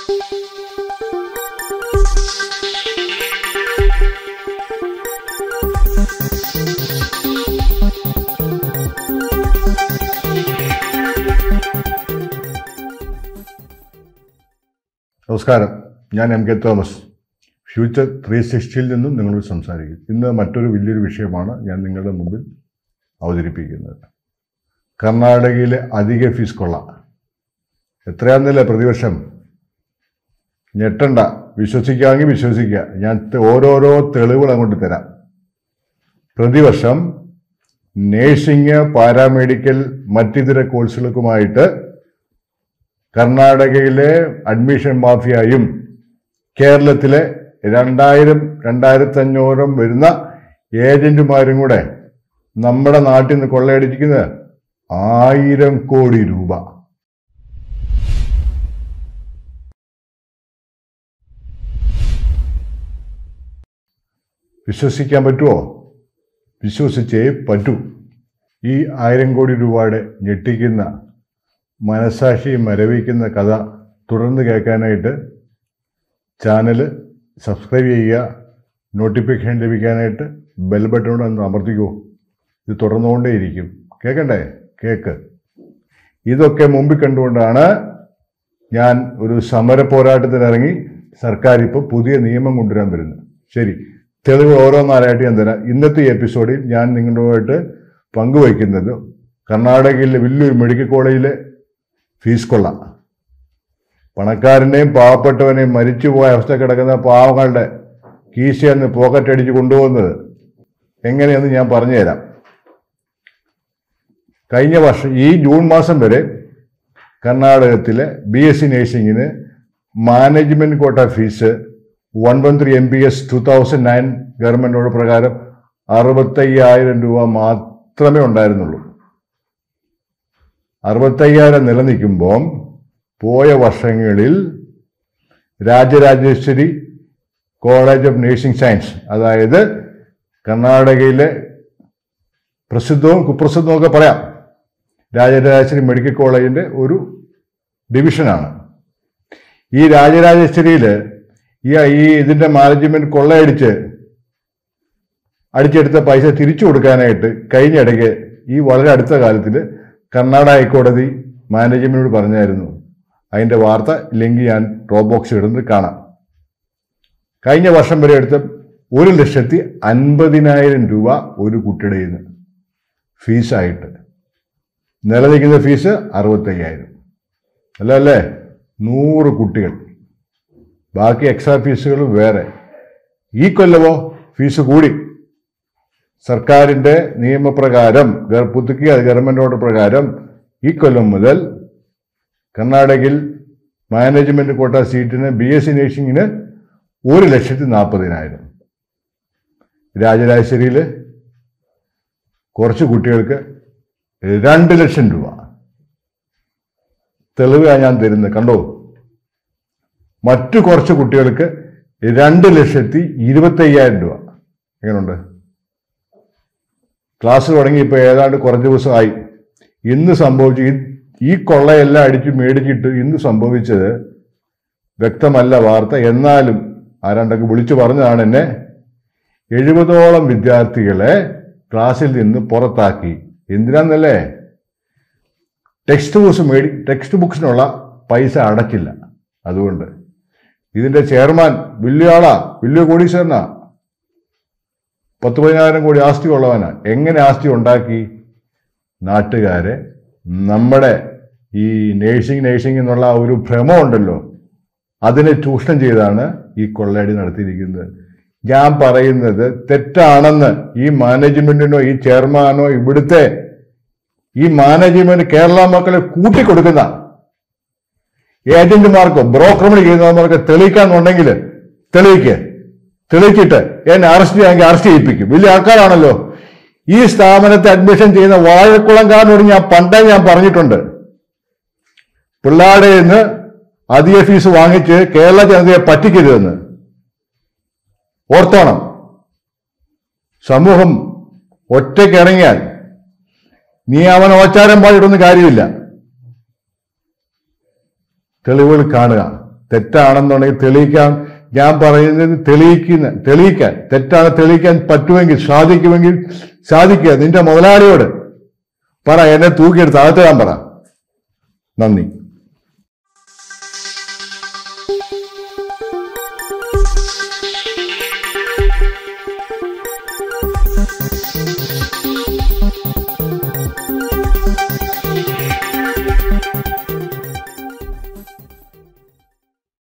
നമസ്കാരം ഞാൻ M K Thomas future three സിക്സ്റ്റിയിൽ നിന്നും നിങ്ങളോട് സംസാരിക്കും ഇന്ന് മറ്റൊരു വലിയൊരു വിഷയമാണ് ഞാൻ നിങ്ങളുടെ മുമ്പിൽ അവതരിപ്പിക്കുന്നത് കർണാടകയിലെ അധിക ഫീസ് കൊള്ള എത്രയാണെന്നില്ല പ്രതിവർഷം ഞെട്ടണ്ട വിശ്വസിക്കാമെങ്കിൽ വിശ്വസിക്കുക ഞാൻ ത- ഓരോരോ തെളിവുകൾ അങ്ങോട്ട് തരാം പ്രതിവർഷം നേഴ്സിംഗ് പാരാമെഡിക്കൽ മറ്റിതര കോഴ്സുകൾക്കുമായിട്ട് കർണാടകയിലെ അഡ്മിഷൻ മാഫിയായും കേരളത്തിലെ രണ്ടായിരം രണ്ടായിരത്തി അഞ്ഞൂറും വരുന്ന ഏജന്റുമാരും കൂടെ നമ്മുടെ നാട്ടിൽ നിന്ന് കൊള്ളയടിക്കുന്നത് ആയിരം കോടി രൂപ വിശ്വസിക്കാൻ പറ്റുമോ വിശ്വസിച്ചേ പറ്റൂ ഈ ആയിരം കോടി രൂപയുടെ ഞെട്ടിക്കുന്ന മനസാക്ഷി മരവിക്കുന്ന കഥ തുടർന്ന് കേൾക്കാനായിട്ട് ചാനൽ സബ്സ്ക്രൈബ് ചെയ്യുക നോട്ടിഫിക്കേഷൻ ലഭിക്കാനായിട്ട് ബെൽ ബട്ടണോട് ഒന്ന് അമർത്തിക്കൂ ഇത് തുടർന്നുകൊണ്ടേയിരിക്കും കേൾക്കണ്ടേ കേക്ക് ഇതൊക്കെ മുമ്പിൽ കണ്ടുകൊണ്ടാണ് ഞാൻ ഒരു സമര പോരാട്ടത്തിനിറങ്ങി സർക്കാർ ഇപ്പോൾ പുതിയ നിയമം കൊണ്ടുവരാൻ വരുന്നത് ശരി തെളിവ് ഓരോന്നാലായിട്ട് ഞാൻ തരാം ഇന്നത്തെ എപ്പിസോഡിൽ ഞാൻ നിങ്ങളുമായിട്ട് പങ്കുവയ്ക്കുന്നത് കർണാടകയിലെ വലിയൊരു മെഡിക്കൽ കോളേജിലെ ഫീസ് കൊള്ള പണക്കാരനെയും പാവപ്പെട്ടവനെയും മരിച്ചുപോയ അവസ്ഥ കിടക്കുന്ന പാവങ്ങളുടെ കീശയെന്ന് പോക്കറ്റ് അടിച്ച് കൊണ്ടുപോകുന്നത് എങ്ങനെയെന്ന് ഞാൻ പറഞ്ഞുതരാം കഴിഞ്ഞ വർഷം ഈ ജൂൺ മാസം വരെ കർണാടകത്തിലെ ബി എസ് സി നേഴ്സിംഗിന് management quota fees one one three M P S two thousand nine government order പ്രകാരം അറുപത്തയ്യായിരം രൂപ മാത്രമേ ഉണ്ടായിരുന്നുള്ളൂ അറുപത്തയ്യായിരം നിലനിൽക്കുമ്പോൾ പോയ വർഷങ്ങളിൽ Rajarajeshwari college of nursing science അതായത് കർണാടകയിലെ പ്രസിദ്ധവും കുപ്രസിദ്ധവും ഒക്കെ പറയാം രാജരാജേശ്വരി മെഡിക്കൽ കോളേജിന്റെ ഒരു ഡിവിഷനാണ് ഈ രാജരാജേശ്വരിയിൽ ഈ ഈ ഇതിന്റെ മാനേജ്മെന്റ് കൊള്ളയടിച്ച് അടിച്ചെടുത്ത പൈസ തിരിച്ചു കൊടുക്കാനായിട്ട് കഴിഞ്ഞ ഇടയ്ക്ക് ഈ വളരെ അടുത്ത കാലത്തിൽ കർണാടക ഹൈക്കോടതി മാനേജ്മെന്റിനോട് പറഞ്ഞായിരുന്നു അതിന്റെ വാർത്ത ഇല്ലെങ്കിൽ ഞാൻ ഡ്രോപ്പ് ബോക്സ് ഇടുന്നത് കാണാം കഴിഞ്ഞ വർഷം വരെ എടുത്ത ഒരു ലക്ഷത്തി അൻപതിനായിരം രൂപ ഒരു കുട്ടിയുടെ കയ്യിൽ നിന്ന് ഫീസായിട്ട് നിലനിൽക്കുന്ന ഫീസ് അറുപത്തയ്യായിരം അല്ല അല്ലേ നൂറ് കുട്ടികൾ ബാക്കി എക്സ്ട്രാ ഫീസുകൾ വേറെ ഈ കൊല്ലമോ ഫീസ് കൂടി സർക്കാരിന്റെ നിയമപ്രകാരം ഗവ- പുതുക്കിയ ഗവൺമെന്റ് ഓർഡർ പ്രകാരം ഈ കൊല്ലം മുതൽ കർണാടകയിൽ മാനേജ്മെന്റ് കോട്ട സീറ്റിന് ബി എസ് സി നേഴ്സിംഗിന് ഒരു ലക്ഷത്തി നാൽപ്പതിനായിരം രാജരാജേശ്വരിയിൽ കുറച്ച് കുട്ടികൾക്ക് രണ്ട് ലക്ഷം രൂപ തെളിവാണ് ഞാൻ തരുന്നത് കണ്ടോ മറ്റു കുറച്ച് കുട്ടികൾക്ക് രണ്ട് ലക്ഷത്തി ഇരുപത്തയ്യായിരം രൂപ എങ്ങനെയുണ്ട് ക്ലാസ് തുടങ്ങി ഇപ്പോൾ ഏതാണ്ട് കുറച്ച് ദിവസമായി ഇന്ന് സംഭവിച്ചു ഈ- ഈ കൊള്ളയെല്ലാം അടിച്ച് മേടിച്ചിട്ട് ഇന്ന് സംഭവിച്ചത് വ്യക്തമല്ല വാർത്ത എന്നാലും ആരാണ്ടൊക്കെ വിളിച്ചു പറഞ്ഞതാണ് എന്നെ എഴുപതോളം വിദ്യാർത്ഥികളെ ക്ലാസ്സിൽ നിന്ന് പുറത്താക്കി എന്തിനാന്നല്ലേ ടെക്സ്റ്റ് ബുക്സ് മേടി ടെക്സ്റ്റ് ബുക്സിനുള്ള പൈസ അടച്ചില്ല അതുകൊണ്ട് ഇതിന്റെ ചെയർമാൻ വലിയ ആളാ വലിയ കോടീശ്വരനാ പത്ത് പതിനായിരം കോടി ആസ്തി ഉള്ളവനാ എങ്ങനെ ആസ്തി ഉണ്ടാക്കി നാട്ടുകാരെ നമ്മുടെ ഈ നേഴ്സിംഗ് നേഴ്സിംഗ് എന്നുള്ള ആ ഒരു ഭ്രമമുണ്ടല്ലോ അതിനെ ചൂഷണം ചെയ്താണ് ഈ കൊള്ളയടി നടത്തിയിരിക്കുന്നത് ഞാൻ പറയുന്നത് തെറ്റാണെന്ന് ഈ മാനേജ്മെന്റിനോ ഈ ചെയർമാനോ ഇവിടുത്തെ ഈ മാനേജ്മെന്റ് കേരള മക്കളെ കൂട്ടിക്കൊടുക്കുന്ന ഏജന്റുമാർക്കോ ബ്രോക്കർമണി ചെയ്യുന്നവർക്ക് തെളിയിക്കാന്നുണ്ടെങ്കിൽ തെളിയിക്ക് തെളിയിച്ചിട്ട് എന്നെ അറസ്റ്റ് ചെയ്യാമെങ്കിൽ അറസ്റ്റ് ചെയ്യിപ്പിക്കും വലിയ ആൾക്കാരാണല്ലോ ഈ സ്ഥാപനത്തെ അഡ്മിഷൻ ചെയ്യുന്ന വാഴക്കുളംകാരനോട് ഞാൻ പണ്ടേ ഞാൻ പറഞ്ഞിട്ടുണ്ട് പിള്ളാടെ നിന്ന് അധിക ഫീസ് വാങ്ങിച്ച് കേരള ജനതയെ പറ്റിക്കരുതെന്ന് ഓർത്തോണം സമൂഹം ഒറ്റയ്ക്ക് ഇറങ്ങിയാൽ നീ അവൻ ഓച്ചാരം പാടിയിട്ടൊന്നും കാര്യമില്ല തെളിവുകൾ കാണുക തെറ്റാണെന്നുണ്ടെങ്കിൽ തെളിയിക്കാൻ ഞാൻ പറയുന്നത് തെളിയിക്കുന്ന തെളിയിക്കാൻ തെറ്റാണ് തെളിയിക്കാൻ പറ്റുമെങ്കിൽ സാധിക്കുമെങ്കിൽ സാധിക്കുക നിന്റെ മുതലാളിയോട് പറ എന്നെ തൂക്കിയെടുത്ത് അകത്ത് ഞാൻ പറ നന്ദി